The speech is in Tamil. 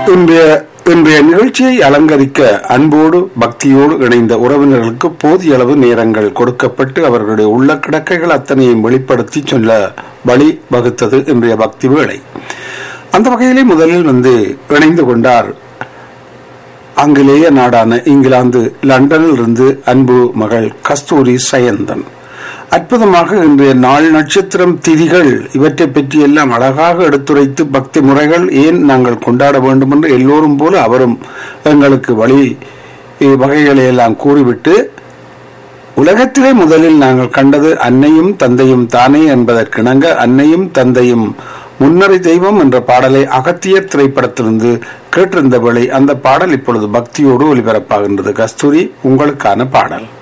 இன்றைய இன்றைய நிகழ்ச்சியை அலங்கரிக்க அன்போடு பக்தியோடு இணைந்த உறவினர்களுக்கு போதிய அளவு நேரங்கள் கொடுக்கப்பட்டு அவர்களுடைய உள்ள கிடக்கைகள் அத்தனையும் வெளிப்படுத்தி சொல்ல வழி வகுத்தது இன்றைய பக்தி வேளை அந்த வகையிலே முதலில் வந்து இணைந்து கொண்டார் ஆங்கிலேய நாடான இங்கிலாந்து லண்டனில் இருந்து அன்பு மகள் கஸ்தூரி சயந்தன் அற்புதமாக இன்றைய நாள் நட்சத்திரம் திதிகள் இவற்றை பற்றி எல்லாம் அழகாக எடுத்துரைத்து பக்தி முறைகள் ஏன் நாங்கள் கொண்டாட வேண்டும் என்று எல்லோரும் போல அவரும் எங்களுக்கு வழி வகைகளை எல்லாம் கூறிவிட்டு உலகத்திலே முதலில் நாங்கள் கண்டது அன்னையும் தந்தையும் தானே என்பதற்கிணங்க அன்னையும் தந்தையும் முன்னறி தெய்வம் என்ற பாடலை அகத்தியர் திரைப்படத்திலிருந்து கேட்டிருந்த வேளை அந்த பாடல் இப்பொழுது பக்தியோடு ஒலிபரப்பாகின்றது கஸ்தூரி உங்களுக்கான பாடல்